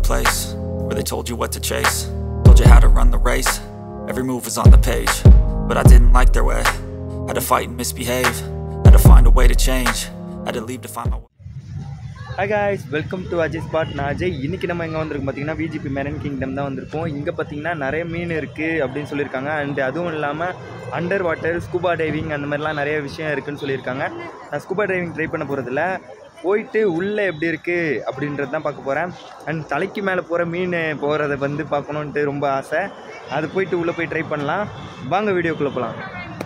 place where they told you what to chase, told you how to run the race. Every move was on the page, but I didn't like their way. Had to fight and misbehave, had to find a way to change, had to leave to find my way. Hi guys welcome to Ajay spot நான் அஜய் இன்றைக்கி நம்ம எங்கே வந்திருக்கோம் பார்த்தீங்கன்னா VGP marine kingdom தான் வந்திருக்கோம் இங்கே பார்த்தீங்கன்னா நிறைய மீன் இருக்குது அப்படின்னு சொல்லியிருக்காங்க அண்ட் அதுவும் இல்லாமல் அண்டர் வாட்டர் ஸ்கூபா டைவிங் அந்த மாதிரிலாம் நிறைய விஷயம் இருக்குன்னு சொல்லியிருக்காங்க நான் ஸ்கூபா டைவிங் ட்ரை பண்ண போகிறதில்ல போயிட்டு உள்ளே எப்படி இருக்குது அப்படின்றது தான் பார்க்க போகிறேன் அண்ட் தலைக்கு மேலே போகிற மீன் போகிறத வந்து பார்க்கணுன்ட்டு ரொம்ப ஆசை அது போயிட்டு உள்ளே போய் ட்ரை பண்ணலாம் வாங்க வீடியோக்குள்ளே போகலாம்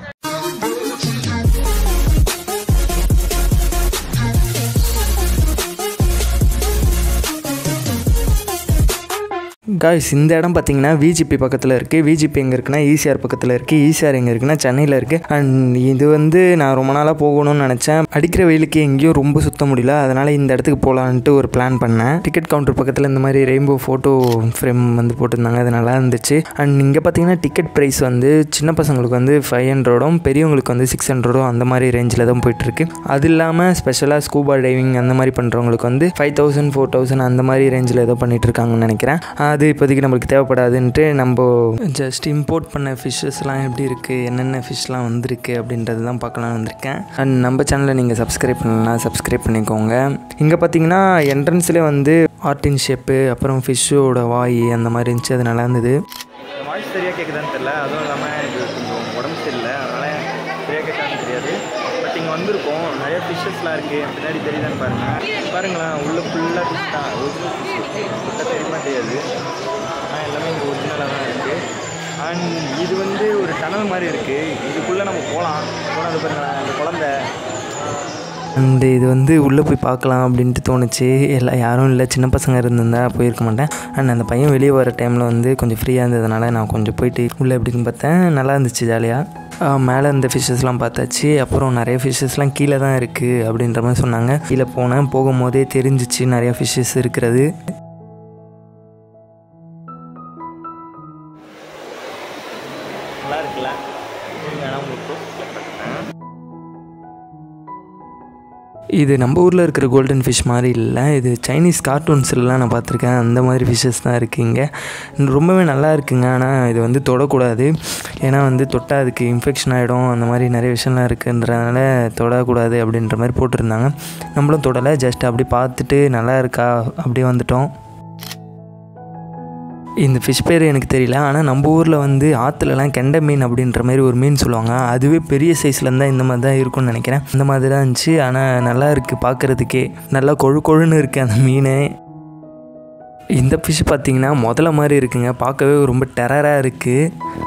காய்ஸ் இந்த இடம் பார்த்தீங்கன்னா விஜிபி பக்கத்தில் இருக்குது விஜிபி எங்கே இருக்குன்னா ஈசிஆர் பக்கத்தில் இருக்குது ஈசிஆர் எங்கே இருக்குன்னா சென்னையில் இருக்குது அண்ட் இது வந்து நான் ரொம்ப நாளாக போகணும்னு நினச்சேன் அடிக்கிற வெயிலுக்கு எங்கேயும் ரொம்ப சுத்த முடியல அதனால் இந்த இடத்துக்கு போகலான்ட்டு ஒரு பிளான் பண்ணேன் டிக்கெட் கவுண்டர் பக்கத்தில் இந்த மாதிரி ரெயின்போ ஃபோட்டோ ஃப்ரேம் வந்து போட்டிருந்தாங்க அது நல்லா இருந்துச்சு அண்ட் இங்கே பார்த்தீங்கன்னா டிக்கெட் ப்ரைஸ் வந்து சின்ன பசங்களுக்கு வந்து ஃபைவ் ஹண்ட்ரடும் பெரியவங்களுக்கு வந்து சிக்ஸ் ஹண்ட்ரடும் அந்த மாதிரி ரேஞ்சில் தான் போயிட்டுருக்கு அது இல்லாமல் ஸ்பெஷலாக ஸ்கூபா டைவிங் அந்த மாதிரி பண்ணுறவங்களுக்கு வந்து ஃபைவ் தௌசண்ட் ஃபோர் தௌசண்ட் அந்த மாதிரி ரேஞ்சில் ஏதோ பண்ணிட்டு இருக்காங்கன்னு நினைக்கிறேன் அது இப்போதைக்கு நம்மளுக்கு தேவைப்படாதுன்ட்டு நம்ம ஜஸ்ட் இம்போர்ட் பண்ண ஃபிஷ்ஷஸ்லாம் எப்படி இருக்குது என்னென்ன ஃபிஷ்லாம் வந்திருக்கு அப்படின்றது தான் பார்க்கலாம்னு வந்திருக்கேன் அண்ட் நம்ம சேனலை நீங்கள் சப்ஸ்கிரைப் பண்ணலாம் சப்ஸ்கிரைப் பண்ணிக்கோங்க இங்கே பார்த்தீங்கன்னா என்ட்ரன்ஸ்லேயே வந்து ஆர்டின் ஷேப்பு அப்புறம் ஃபிஷ்ஷோட வாய் அந்த மாதிரி இருந்துச்சு அது நல்லா இருந்தது வாய்ஸ் சரியாக கேட்குதான்னு தெரில அதுவும் இல்லாமல் இது கொஞ்சம் உடம்பு சரியில்லை அதனால் சரியாக கேட்கான்னு தெரியாது பட் இங்கே வந்திருக்கோம் நிறைய ஃபிஷ்ஷஸ்லாம் இருக்குது பின்னாடி தெரியுதான்னு பாருங்கள் பாருங்களேன் உள்ளே ஃபுல்லாக ஃபிஷ் தான் ஒரிஜினல் ஃபிஷ் கிட்ட தெரியுமா தெரியாது ஆனால் எல்லாமே இங்கே ஒரிஜினலாக தான் இருக்குது அண்ட் இது வந்து ஒரு டனல் மாதிரி இருக்குது இதுக்குள்ளே நம்ம போகலாம் போனது பாருங்களேன் அந்த குழந்தை அண்டு இது வந்து உள்ளே போய் பார்க்கலாம் அப்படின்ட்டு தோணுச்சு எல்லாம் யாரும் இல்லை சின்ன பசங்க இருந்திருந்தா போயிருக்க மாட்டேன் அண்ட் அந்த பையன் வெளியே வர டைமில் வந்து கொஞ்சம் ஃப்ரீயாக இருந்ததுனால நான் கொஞ்சம் போயிட்டு உள்ளே எப்படின்னு பார்த்தேன் நல்லா இருந்துச்சு ஜாலியாக மேலே இந்த ஃபிஷ்ஷஸ்லாம் பார்த்தாச்சு அப்புறம் நிறைய ஃபிஷ்ஷஸ்லாம் கீழே தான் இருக்குது அப்படின்ற மாதிரி சொன்னாங்க கீழே போனேன் போகும்போதே தெரிஞ்சிச்சு நிறைய ஃபிஷ்ஷஸ் இருக்கிறது நல்லா இருக்குல்ல உங்களுக்கு இது நம்ம ஊரில் இருக்கிற கோல்டன் ஃபிஷ் மாதிரி இல்லை இது சைனீஸ் கார்ட்டூன்ஸ்லாம் நான் பார்த்துருக்கேன் அந்த மாதிரி ஃபிஷ்ஷஸ் தான் இருக்குது இங்கே ரொம்பவே நல்லா இருக்குங்க ஆனால் இது வந்து தொடக்கூடாது ஏன்னா வந்து தொட்டால் அதுக்கு இன்ஃபெக்ஷன் ஆகிடும் அந்த மாதிரி நிறைய விஷயம்லாம் இருக்குன்றதுனால தொடக்கூடாது அப்படின்ற மாதிரி போட்டிருந்தாங்க நம்மளும் தொடலை ஜஸ்ட் அப்படி பார்த்துட்டு நல்லா இருக்கா அப்படியே வந்துட்டோம் இந்த ஃபிஷ் பேர் எனக்கு தெரியல ஆனால் நம்ம ஊரில் வந்து ஆற்றுலலாம் கெண்டை மீன் அப்படின்ற மாதிரி ஒரு மீன் சொல்லுவாங்க அதுவே பெரிய சைஸில் இருந்தால் இந்த மாதிரி தான் இருக்கும்னு நினைக்கிறேன் அந்த மாதிரி தான் இருந்துச்சு ஆனால் நல்லா இருக்குது பார்க்குறதுக்கே நல்லா கொழு கொழுன்னு இருக்குது அந்த மீன் இந்த ஃபிஷ் பார்த்திங்கன்னா முதல்ல மாதிரி இருக்குங்க பார்க்கவே ரொம்ப டெரராக இருக்குது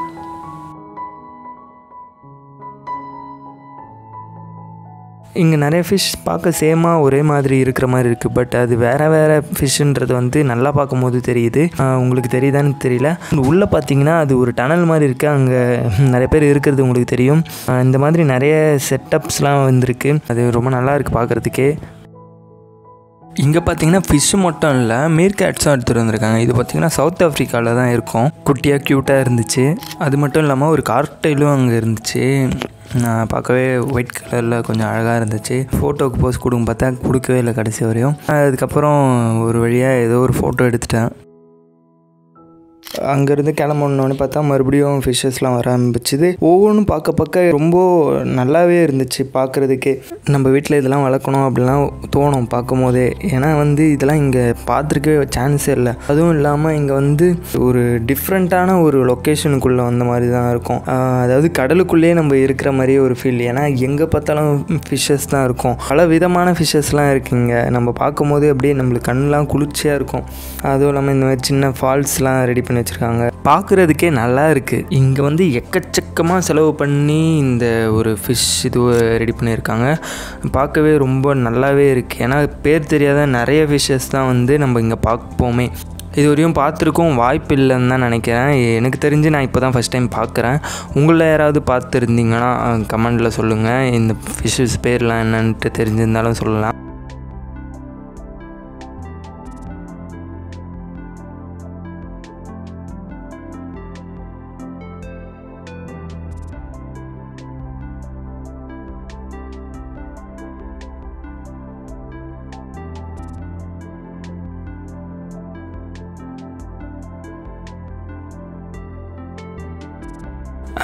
இங்கே நிறைய ஃபிஷ் பார்க்க சேமாக ஒரே மாதிரி இருக்கிற மாதிரி இருக்குது பட் அது வேறு வேறு ஃபிஷ்ஷுன்றது வந்து நல்லா பார்க்கும்போது தெரியுது உங்களுக்கு தெரியுதான்னு தெரியல உள்ளே பார்த்தீங்கன்னா அது ஒரு டனல் மாதிரி இருக்குது அங்கே நிறைய பேர் இருக்கிறது உங்களுக்கு தெரியும் இந்த மாதிரி நிறைய செட்டப்ஸ்லாம் வந்திருக்கு அது ரொம்ப நல்லா இருக்குது பார்க்குறதுக்கே இங்கே பார்த்தீங்கன்னா ஃபிஷ்ஷு மட்டும் இல்லை மீர் கேட்ஸும் எடுத்துகிட்டு வந்திருக்காங்க இது பார்த்தீங்கன்னா சவுத் ஆஃப்ரிக்காவில் தான் இருக்கும் குட்டியாக க்யூட்டாக இருந்துச்சு அது மட்டும் இல்லாமல் ஒரு கார்டைலும் அங்கே இருந்துச்சு நான் பார்க்கவே ஒயிட் கலரில் கொஞ்சம் அழகாக இருந்துச்சு ஃபோட்டோவுக்கு போஸ்ட் கொடுங்க பார்த்தா கொடுக்கவே இல்லை கடைசி வரையும் அதுக்கப்புறம் ஒரு வழியாக ஏதோ ஒரு ஃபோட்டோ எடுத்துட்டேன் அங்கேருந்து கிளம்பணுன்னு பார்த்தா மறுபடியும் ஃபிஷ்ஷஸ்லாம் வர ஆரம்பிச்சுது ஒவ்வொன்றும் பார்க்க பார்க்க ரொம்ப நல்லாவே இருந்துச்சு பார்க்குறதுக்கே நம்ம வீட்டில் இதெல்லாம் வளர்க்கணும் அப்படிலாம் தோணும் பார்க்கும் போதே ஏன்னா வந்து இதெல்லாம் இங்கே பார்த்துருக்கவே சான்ஸே இல்லை அதுவும் இல்லாமல் இங்கே வந்து ஒரு டிஃப்ரெண்ட்டான ஒரு லொக்கேஷனுக்குள்ளே வந்த மாதிரி தான் இருக்கும் அதாவது கடலுக்குள்ளேயே நம்ம இருக்கிற மாதிரியே ஒரு ஃபீல் ஏன்னா எங்கே பார்த்தாலும் ஃபிஷ்ஷஸ் தான் இருக்கும் பல விதமான ஃபிஷ்ஷஸ்லாம் இருக்குங்க நம்ம பார்க்கும் போதே அப்படியே நம்மளுக்கு கண்ணெலாம் குளிர்ச்சியாக இருக்கும் அதுவும் இல்லாமல் இந்த மாதிரி சின்ன ஃபால்ஸ்லாம் ரெடி பண்ணி வச்சுருக்காங்க பார்க்குறதுக்கே நல்லா இருக்குது இங்கே வந்து எக்கச்சக்கமாக செலவு பண்ணி இந்த ஒரு ஃபிஷ் இது ரெடி பண்ணியிருக்காங்க பார்க்கவே ரொம்ப நல்லாவே இருக்குது ஏன்னா பேர் தெரியாத நிறைய ஃபிஷ்ஷஸ் தான் வந்து நம்ம இங்கே பார்ப்போமே இது வரையும் பார்த்துருக்கோம் வாய்ப்பு இல்லைன்னு தான் நினைக்கிறேன் எனக்கு தெரிஞ்சு நான் இப்போ தான் ஃபஸ்ட் டைம் பார்க்குறேன் உங்களில் யாராவது பார்த்துருந்தீங்கன்னா கமெண்டில் சொல்லுங்கள் இந்த ஃபிஷ்ஷஸ் பேர்லாம் என்னன்ட்டு தெரிஞ்சிருந்தாலும் சொல்லலாம்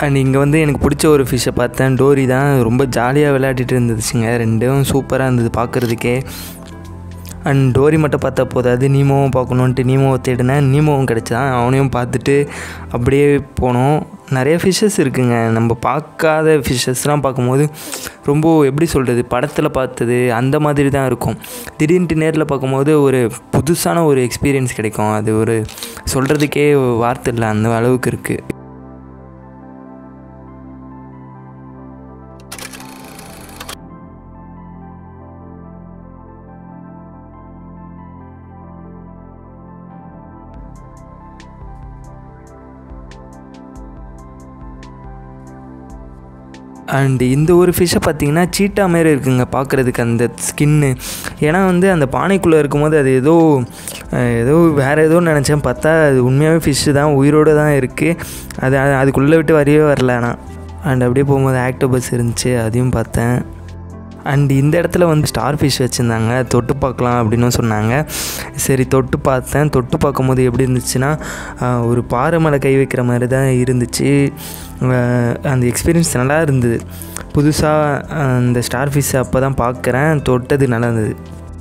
அண்ட் இங்கே வந்து எனக்கு பிடிச்ச ஒரு ஃபிஷ்ஷை பார்த்தேன் டோரி தான் ரொம்ப ஜாலியாக விளையாடிட்டு இருந்துச்சுங்க ரெண்டும் சூப்பராக இருந்தது பார்க்குறதுக்கே அண்ட் டோரி மட்டும் பார்த்தா போதாது நீமோவும் பார்க்கணுன்ட்டு நீமோவை தேடினேன் நீமோவும் கிடச்சான் அவனையும் பார்த்துட்டு அப்படியே போனோம் நிறைய ஃபிஷ்ஷஸ் இருக்குங்க நம்ம பார்க்காத ஃபிஷ்ஷஸ்லாம் பார்க்கும்போது ரொம்ப எப்படி சொல்கிறது படத்தில் பார்த்தது அந்த மாதிரி தான் இருக்கும் திடீர்னுட்டு நேரில் பார்க்கும்போது ஒரு புதுசான ஒரு எக்ஸ்பீரியன்ஸ் கிடைக்கும் அது ஒரு சொல்கிறதுக்கே வார்த்தை இல்லை அந்த அளவுக்கு இருக்குது அண்டு இந்த ஒரு ஃபிஷ்ஷை பார்த்தீங்கன்னா சீட்டா மாரி இருக்குங்க பார்க்குறதுக்கு அந்த ஸ்கின்னு ஏன்னா வந்து அந்த பானைக்குள்ளே இருக்கும்போது அது ஏதோ அஹ், ஏதோ வேறு ஏதோ நினச்சேன் பார்த்தா அது உண்மையாகவே ஃபிஷ்ஷு தான் உயிரோடு தான் இருக்குது அது அது- அதுக்குள்ளே விட்டு வரையவே வரல ஆனால் அண்ட் அப்படியே போகும்போது ஆக்டோபஸ் இருந்துச்சு அதையும் பார்த்தேன் அண்ட் இந்த இடத்துல வந்து ஸ்டார் ஃபிஷ் வச்சுருந்தாங்க தொட்டு பார்க்கலாம் அப்படின்னு சொன்னாங்க சரி தொட்டு பார்த்தேன் தொட்டு பார்க்கும்போது எப்படி இருந்துச்சுன்னா ஆஹ், ஒரு பாறை மேலே கை வைக்கிற மாதிரி தான் இருந்துச்சு ஆஹ், அந்த எக்ஸ்பீரியன்ஸ் நல்லா இருந்தது புதுசாக அந்த ஸ்டார் ஃபிஷ் அப்போ தான் பார்க்குறேன் தொட்டது நல்லா இருந்தது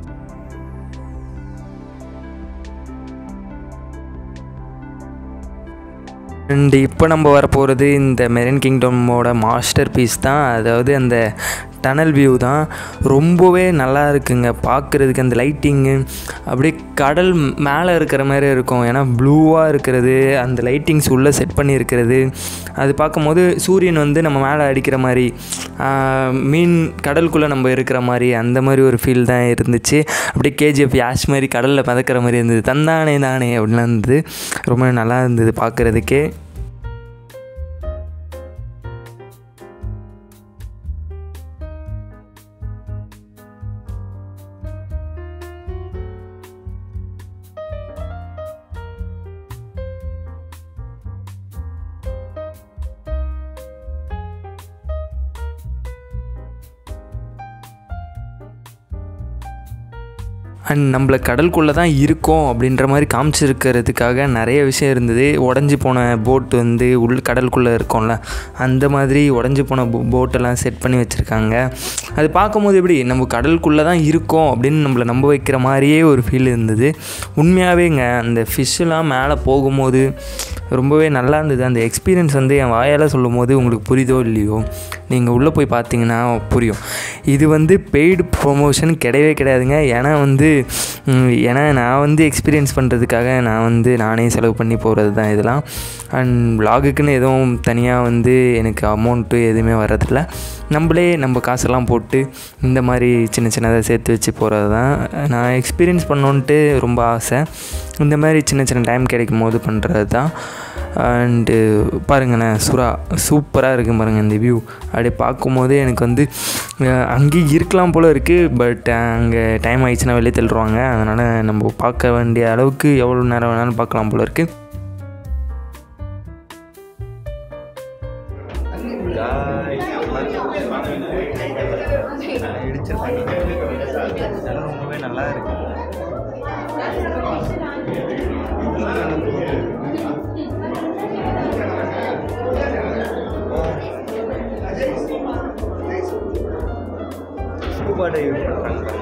அண்ட் இப்போ நம்ம வரப்போகிறது இந்த மெரின் கிங்டமோட மாஸ்டர் பீஸ் தான் அதாவது அந்த டனல் வியூ தான் ரொம்பவே நல்லா இருக்குங்க பார்க்குறதுக்கு அந்த லைட்டிங்கு அப்படியே கடல் மேலே இருக்கிற மாதிரி இருக்கும் ஏன்னா ப்ளூவாக இருக்கிறது அந்த லைட்டிங்ஸ் உள்ளே செட் பண்ணி இருக்கிறது அது பார்க்கும்போது சூரியன் வந்து நம்ம மேலே அடிக்கிற மாதிரி ஆஹ், மீன் கடலுக்குள்ளே நம்ம இருக்கிற மாதிரி அந்த மாதிரி ஒரு ஃபீல் தான் இருந்துச்சு அப்படியே கேஜிஎஃப் யாஷ் மாதிரி கடலில் மிதக்கிற மாதிரி இருந்தது தந்தானே தானே அப்படிலாம் இருந்தது ரொம்ப நல்லா இருந்தது பார்க்குறதுக்கே அண்ட் நம்மள கடலுக்குள்ளே தான் இருக்கோம் அப்படின்ற மாதிரி காமிச்சிருக்கிறதுக்காக நிறைய விஷயம் இருந்தது உடஞ்சி போன போட் வந்து உள் கடலுக்குள்ளே இருக்கோம்ல அந்த மாதிரி உடஞ்சி போன போ போட்டெல்லாம் செட் பண்ணி வச்சுருக்காங்க அது பார்க்கும்போது எப்படி நம்ம கடலுக்குள்ளே தான் இருக்கோம் அப்படின்னு நம்மளை நம்ப வைக்கிற மாதிரியே ஒரு ஃபீல் இருந்தது உண்மையாகவேங்க அந்த ஃபிஷ்ஷெலாம் மேலே போகும்போது ரொம்பவே நல்லா இருந்தது அந்த எக்ஸ்பீரியன்ஸ் வந்து என் வாயால் சொல்லும் போது உங்களுக்கு புரியுதோ இல்லையோ நீங்கள் உள்ளே போய் பார்த்தீங்கன்னா புரியும் இது வந்து பெய்டு ப்ரொமோஷன் கிடையவே கிடையாதுங்க ஏன்னா வந்து ம், ஏன்னா நான் வந்து எக்ஸ்பீரியன்ஸ் பண்ணுறதுக்காக நான் வந்து நானே செலவு பண்ணி போகிறது தான் இதெல்லாம் அண்ட் vlogக்குன்னு எதுவும் தனியாக வந்து எனக்கு அமௌண்ட்டு எதுவுமே வர்றதில்ல நம்மளே நம்ம காசெல்லாம் போட்டு இந்த மாதிரி சின்ன சின்னதாக சேர்த்து வச்சு போகிறது தான் நான் எக்ஸ்பீரியன்ஸ் பண்ணோன்ட்டு ரொம்ப ஆசை இந்த மாதிரி சின்ன சின்ன டைம் கிடைக்கும் போது பண்ணுறது தான் அண்டு பாருங்களேன் சுறா சூப்பராக இருக்குது பாருங்கள் இந்த வியூ அப்படியே பார்க்கும்போதே எனக்கு வந்து அஹ், அங்கேயும் இருக்கலாம் போல் இருக்குது பட் அங்கே டைம் ஆயிடுச்சுன்னா வெளியே தள்ளுருவாங்க அதனால் நம்ம பார்க்க வேண்டிய அளவுக்கு எவ்வளோ நேரம் வேணாலும் பார்க்கலாம் போல் இருக்குது ரொம்பவே நல்லா இருக்கு ஸ்கூபா டைவ் பண்ணுறாங்க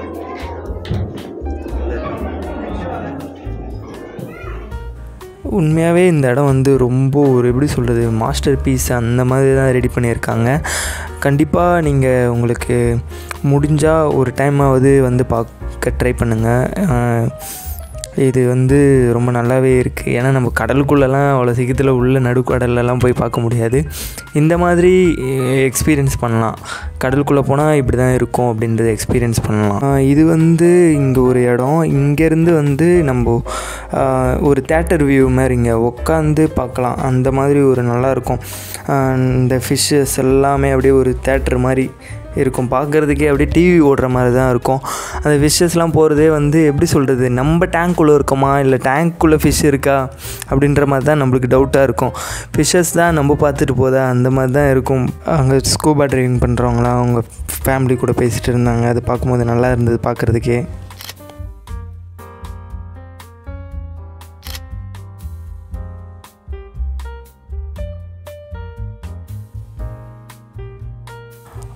உண்மையாகவே இந்த இடம் வந்து ரொம்ப ஒரு எப்படி சொல்கிறது மாஸ்டர் பீஸ் அந்த மாதிரி தான் ரெடி பண்ணியிருக்காங்க கண்டிப்பாக நீங்கள் உங்களுக்கு முடிஞ்சால் ஒரு டைமாவது வந்து பார்க்க ட்ரை பண்ணுங்கள் இது வந்து ரொம்ப நல்லாவே இருக்குது ஏன்னா நம்ம கடலுக்குள்ளெல்லாம் அவ்வளோ சீக்கிரத்தில் உள்ள நடுக்கடல்லலாம் போய் பார்க்க முடியாது இந்த மாதிரி எக்ஸ்பீரியன்ஸ் பண்ணலாம் கடலுக்குள்ளே போனால் இப்படி தான் இருக்கும் அப்படின்றத எக்ஸ்பீரியன்ஸ் பண்ணலாம் ஆஹ் இது வந்து இங்கே ஒரு இடம் இங்கேருந்து வந்து நம்ம ஆஹ் ஒரு தேட்டர் வியூ மாதிரி இங்கே உட்காந்து பார்க்கலாம் அந்த மாதிரி ஒரு நல்லா இருக்கும் ஆஹ் இந்த ஃபிஷ்ஷஸ் எல்லாமே அப்படியே ஒரு தேட்டர் மாதிரி இருக்கும் பார்க்குறதுக்கே அப்படியே டிவி ஓடுற மாதிரி தான் இருக்கும் அந்த ஃபிஷ்ஷஸ்லாம் போகிறதே வந்து எப்படி சொல்கிறது நம்ம டேங்க்குள்ளே இருக்கோமா இல்லை டேங்க்குள்ளே ஃபிஷ் இருக்கா அப்படின்ற மாதிரி தான் நம்மளுக்கு டவுட்டாக இருக்கும் ஃபிஷ்ஷஸ் தான் நம்ம பார்த்துட்டு போதா அந்த மாதிரி தான் இருக்கும் அங்கே ஸ்கூபா ட்ரைவிங் பண்ணுறவங்களாம் அவங்க ஃபேமிலி கூட பேசிகிட்டு இருந்தாங்க அது பார்க்கும்போது நல்லா இருந்தது பார்க்குறதுக்கே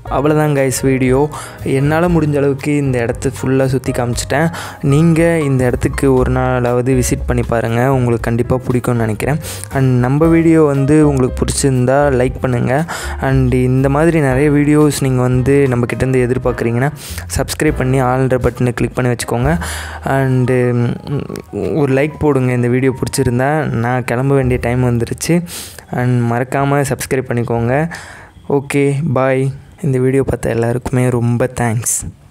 அவ்வளோதான் கைஸ் வீடியோ என்னால் முடிஞ்ச அளவுக்கு இந்த இடத்த ஃபுல்லாக சுற்றி காமிச்சிட்டேன் நீங்கள் இந்த இடத்துக்கு ஒரு நாளாவது விசிட் பண்ணி பாருங்கள் உங்களுக்கு கண்டிப்பாக பிடிக்கும்னு நினைக்கிறேன் அண்ட் நம்ம வீடியோ வந்து உங்களுக்கு பிடிச்சிருந்தா லைக் பண்ணுங்கள் அண்ட் இந்த மாதிரி நிறைய வீடியோஸ் நீங்கள் வந்து நம்ம கிட்டேருந்து எதிர்பார்க்குறீங்கன்னா சப்ஸ்கிரைப் பண்ணி ஆல்ற பட்டனை கிளிக் பண்ணி வச்சுக்கோங்க அண்டு ஒரு லைக் போடுங்க இந்த வீடியோ பிடிச்சிருந்தா நான் கிளம்ப வேண்டிய டைம் வந்துருச்சு அண்ட் மறக்காமல் சப்ஸ்கிரைப் பண்ணிக்கோங்க ஓகே பாய் இந்த வீடியோ பார்த்த எல்லாருக்குமே ரொம்ப தேங்க்ஸ்